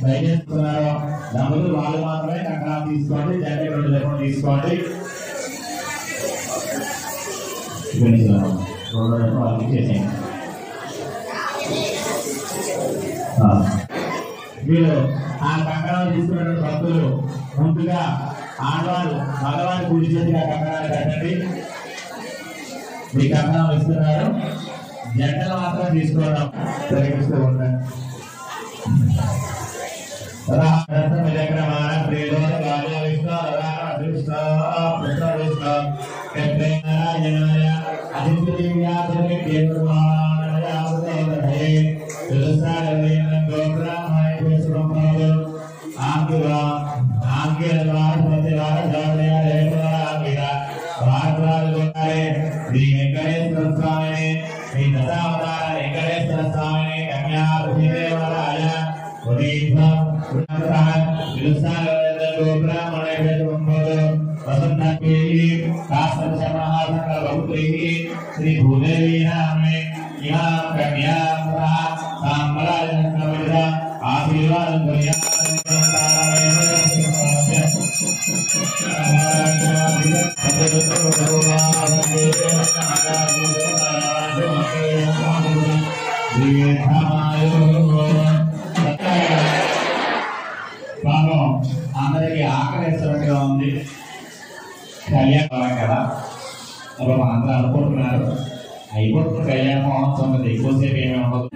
దయచేస్తున్నారు దంపతులు వాళ్ళు మాత్రమే కంకణాలు తీసుకోండి జంట రెండు దగ్గర తీసుకోండి ఇక్కడి నుంచి రా. రెండు దగ్గర వాళ్ళకి చేసేయండి ఆ. వీళ్ళు ఆ కంకణాలు తీసుకున్న భక్తులు ముందుగా ఆడవాళ్ళు మగవాళ్ళు పూజ చేసి ఆ కంకణాలు కట్టండి మీ కంకణం ఇస్తున్నారు జంటలు మాత్రం తీసుకోవడం జరిగిస్తూ ఉంటారు వెంకటేశ్వర స్వామిని శ్రీ దశావతార వెంకటేశ్వర స్వామిని కన్యాపతి దేవరాయ ఉదీపం పునః విలుసాగరదలో బ్రాహ్మణే బ్రహ్మదో వసంతకే కాస్త సమాహాసన బహుత్రి శ్రీ భూదేవి నామే ఇహా కన్యా సాంబరాజనమిద ఆశీర్వాదం పాపం అందరికి ఆకలిస్తున్నట్టుగా ఉంది కళ్యాణం కదా అప్పుడు అందరూ అనుకుంటున్నారు అయిపోతుంది కళ్యాణ మహోత్సవం కదా ఎక్కువసేపు ఏమీ ఉండదు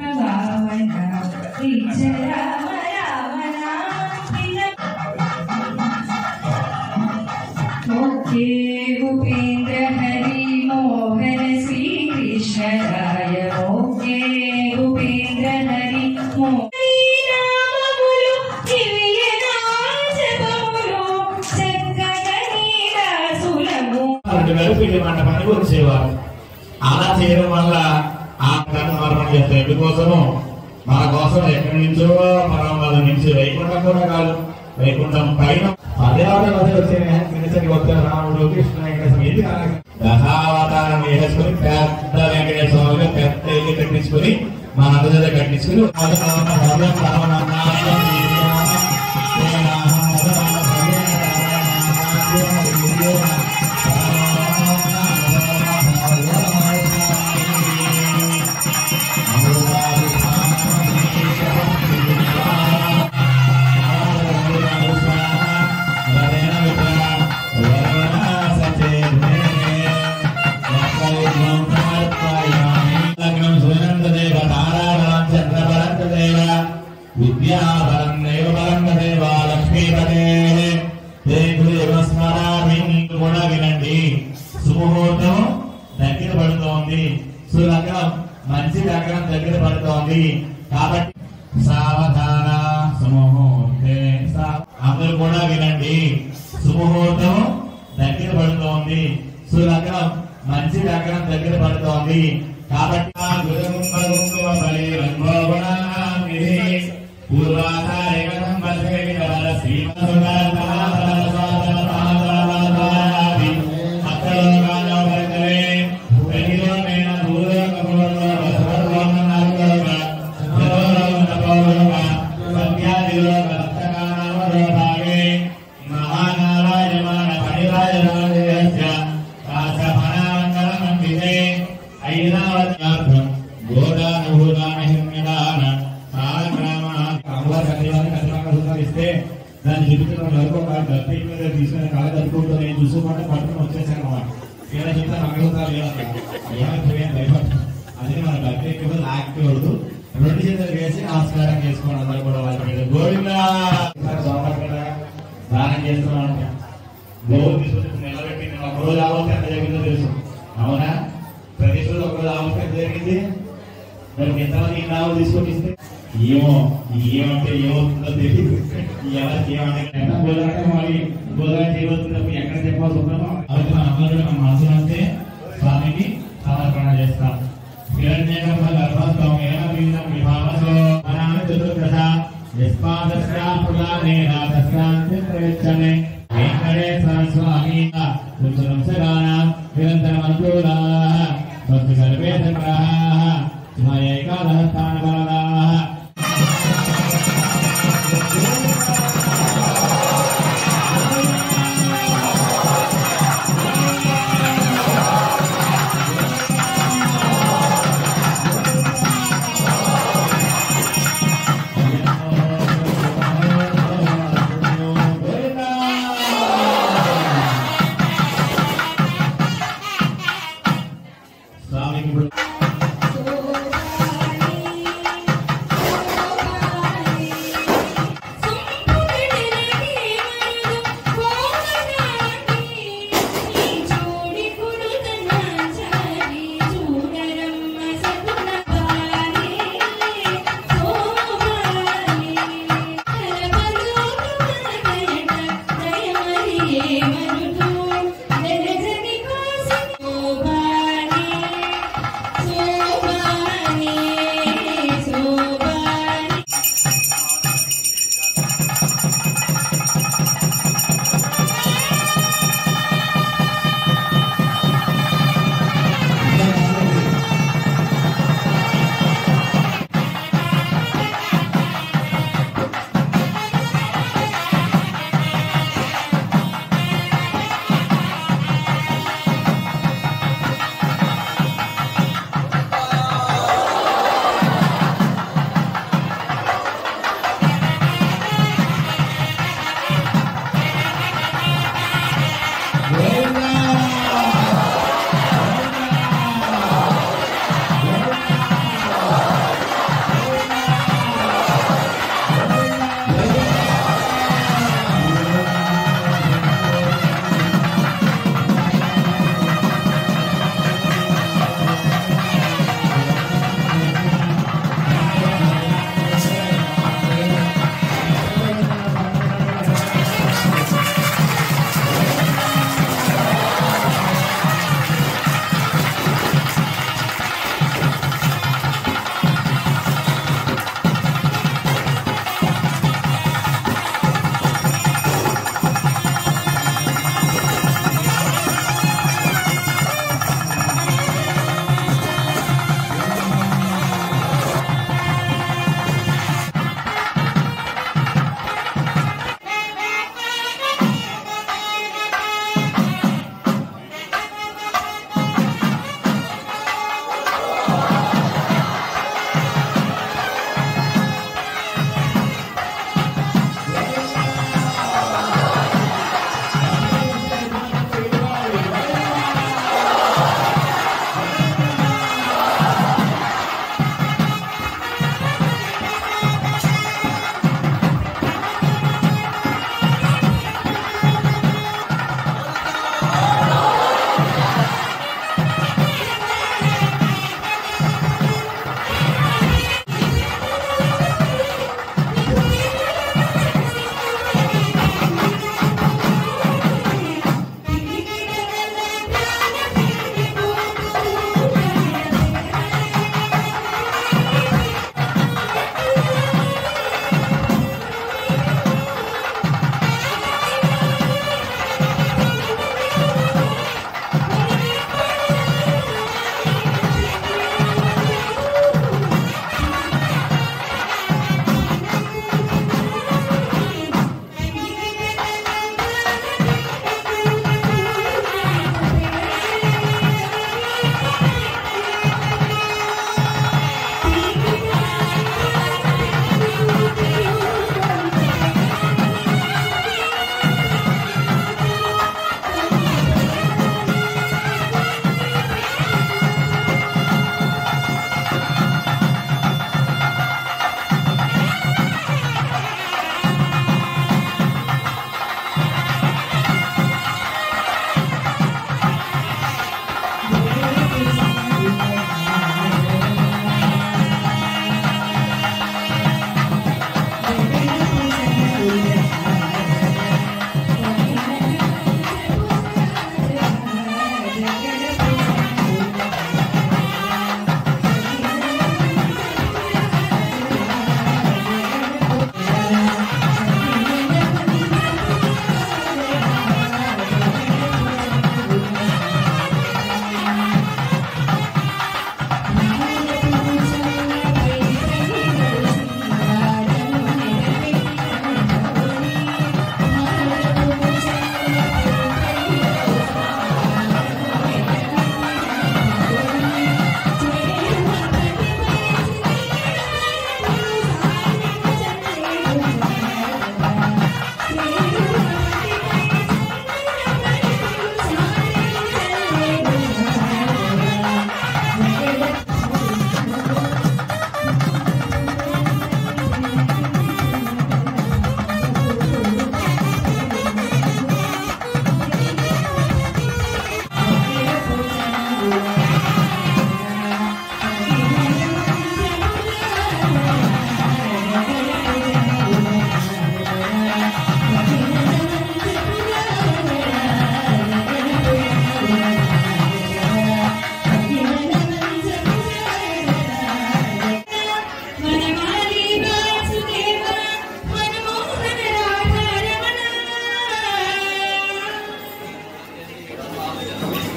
भूपेन्द्र हरि मोहन श्री कृष्ण राय मोके भूपेन्द्र हरि मोहन నామములు దివ్యనామములు చక్కని దాసులము రెండు వేల పిండి మండపానికి వచ్చేవారు అలా చేయడం వల్ల ఆ కర్మర్మం చేస్తారు ఎందుకోసము మన కోసం ఎక్కడి నుంచో మనం వాళ్ళ నుంచి వైకుంఠం కూడా కాదు వైకుంఠం పైన పర్యావరణ వచ్చే వెంకటేశ్వరి వస్తారు రాముడు కృష్ణ వెంకటేశ్వర ఇది కాదు దశావతారం వేసుకుని పెద్ద వెంకటేశ్వర స్వామిని పెద్ద ఇల్లు కట్టించుకుని మన అందరి కట్టించుకుని విద్యాబలం దైవబలం దేవ లక్ష్మీపదే దేవ స్మరామి కూడా వినండి సుముహూర్తం దగ్గర పడుతోంది సులగ్నం మంచి లగ్నం దగ్గర పడుతోంది కాబట్టి సావధాన సుముహూర్తే సా- అందరూ కూడా వినండి సుముహూర్తం దగ్గర పడుతోంది సులగ్నం మంచి లగ్నం దగ్గర పడుతోంది కాబట్టి ఆ గురుముఖ బలి రంగోగుణామిది పూర్వాధారేకం వసే విదవర శ్రీమసుగారి అక్కడోగాలో భరితవే వెలిలో మేన భూలోకములలో వసవలోకనాలుగా జలోలోకనపౌరుగా సత్యాదిలోక రక్తకానవరోధాగే మహానారాయణ పరిరాజరాజయస్య కాశఫణామంగళమండితే ఐరావత్యార్థం గోదానుభూతాన హిమ్యదాన కాలక్రమ అమ్మవారి కళ్యాణాన్ని కళ్యాణ సూత్రాలు ఇస్తే దాన్ని చూపించిన వరకు ఒక గట్టి మీద తీసుకుని కాలు కట్టుకుంటూ నేను చూసుకుంటే పట్టుకుని వచ్చేసాను అన్నమాట ఇలా చెప్తే మంగళసూత్రాలు ఏమన్నా అది మన గట్టి ఎక్కువ లాక్యవద్దు రెండు చేతులు వేసి నమస్కారం చేసుకోండి అందరూ కూడా వాళ్ళ మీద గోవిందా సోమవారం దానం చేస్తున్నాను గోవు తీసుకొచ్చి నిలబెట్టి నేను ఒక రోజు ఆవస్తే ఎంత జరిగిందో తెలుసు అవునా ప్రతి రోజు ఒక రోజు ఆవస్తే ఎంత జరిగింది మరి ఎంతమంది ఇన్నావు తీసుకొని ఇస్తే ఏమో ఏమంటే ఏమవుతుందో తెలియదు ఎవరికి ఏమంటే ఎంత గోదావరి మరి గోదావరి చేయబోతున్నప్పుడు ఎక్కడ చెప్పాల్సి ఉన్నామో అది మన అందరూ మన మనసులో ఉంటే స్వామికి సమర్పణ చేస్తాం హిరణ్యగర్భ గర్భస్థం ఏన భిన్నం విభావసో అనామి చతుర్దశ యస్మాదస్యా పురాణేన తస్యాంతి ప్రయచ్చనే వెంకటేశ్వర స్వామి రుచురంశగానాం నిరంతరం అనుకూలాः స్వస్తి సర్వే సంగ్రహాः శుభ ఏకాదశ స్థానబలదాः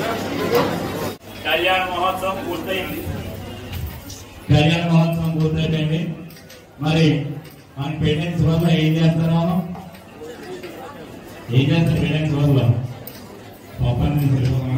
కళ్యాణ మహోత్సవం పూర్తయింది కళ్యాణ మహోత్సవం పూర్తయిపోయింది మరి మన పెండెన్స్ వల్ల ఏం చేస్తారో ఏం చేస్తారు పెండెన్స్ వల్ల ఓపెన్ నుంచి వెళ్ళిపోమా.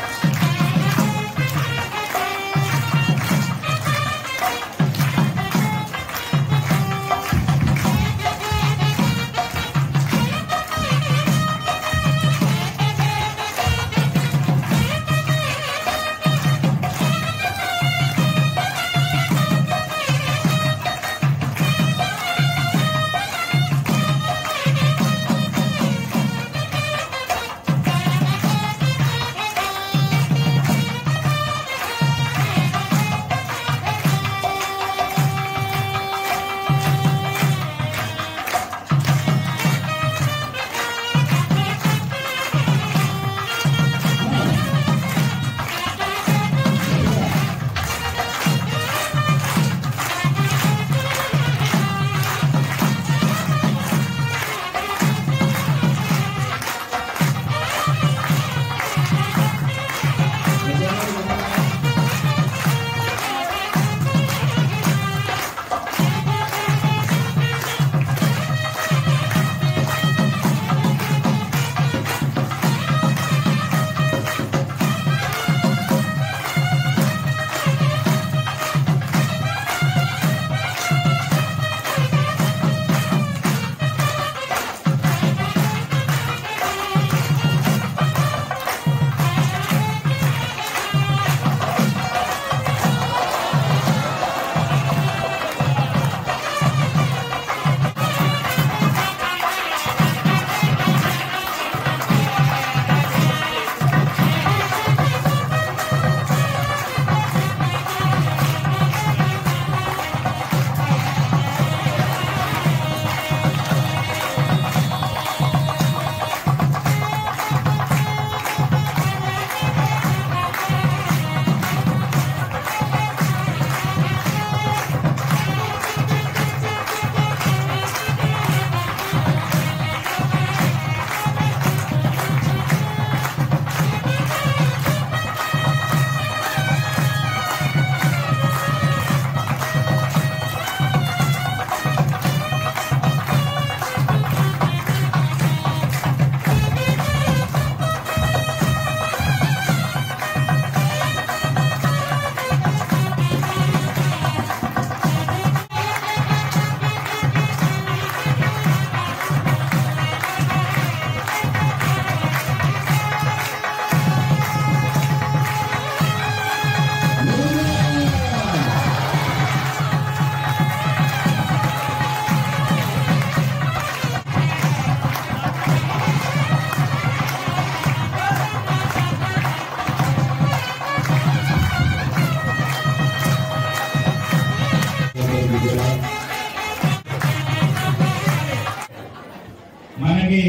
మనకి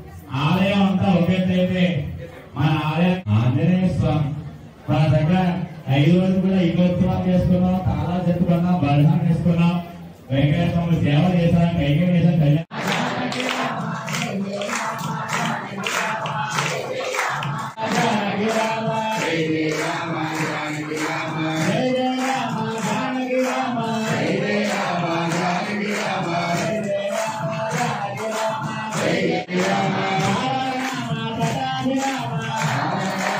ఆలయం అంతా ఒకేటైతే మన ఆలయం ఆంజనేయ స్వామి మన దగ్గర ఐదు రోజులు కూడా ఇగోత్సవం చేసుకున్నాం తాళా చెప్పుకున్నాం బలహం చేసుకున్నాం వెంకటేశ్వరుడు సేవ చేశాం కైకం చేశాం కళ్యాణం జానకి రామ జయ జయ రామ జానకి రామ జయ జయ రామ జానకి రామ జయ జయ రామ జానకి రామ జయ జయ రామ జానకి రామ జయ జయ రామ రామ పటాభి రామ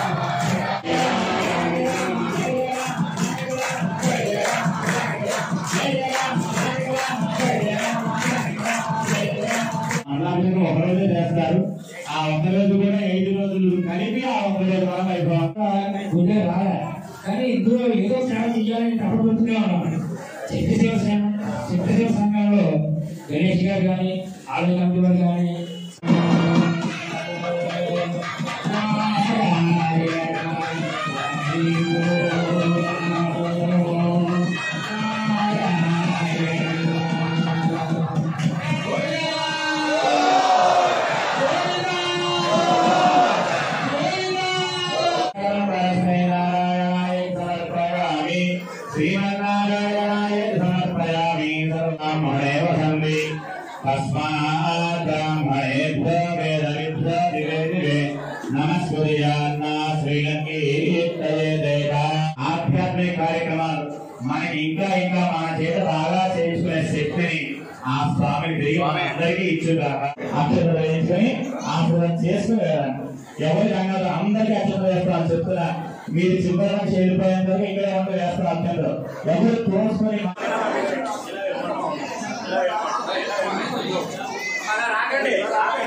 అన్నాభిషేకం ఒక రోజే చేస్తారు ఆ ఒక్క రోజు కూడా ఐదు రోజులు కలిపి ఆ ఒక్క రోజు వరకు అయిపోవాలి గుండె రాలే కానీ ఇందులో ఏదో సేవ చేయాలని తప్పబడుతూనే ఉన్నాం చిత్తశివ చిత్తశివ సంఘంలో గణేష్ గారు కానీ ఆలయ కమిటీ వారు కానీ శ్రీమన్నారాయణాయ సమర్పయామి శ్రీమన్నారాయణాయ సమర్పయామి సర్వమేవ సంది తస్మాత్ బ్రాహ్మణేభ్యో వేదవిభ్యో దివే దివే నమస్కృత్యాన్నా శ్రీలంకేతయేదేవా. ఆధ్యాత్మిక కార్యక్రమాలు మనకి ఇంకా ఇంకా మన చేత బాగా చేసుకునే శక్తిని ఆ స్వామి దైవం అందరికీ ఇచ్చుగాక అక్షత వేయించుకొని ఆశీర్వాదం చేసుకుని వెళ్ళండి ఎవరి రంగాలు అందరికీ అక్షత వేస్తామని చెప్తున్నా మీరు చివరి నుంచి వెళ్ళిపోయేంత వరకు ఇక్కడే ఉండి వేస్తారు అత్యంత ఎవరు తోసుకొని రాకండి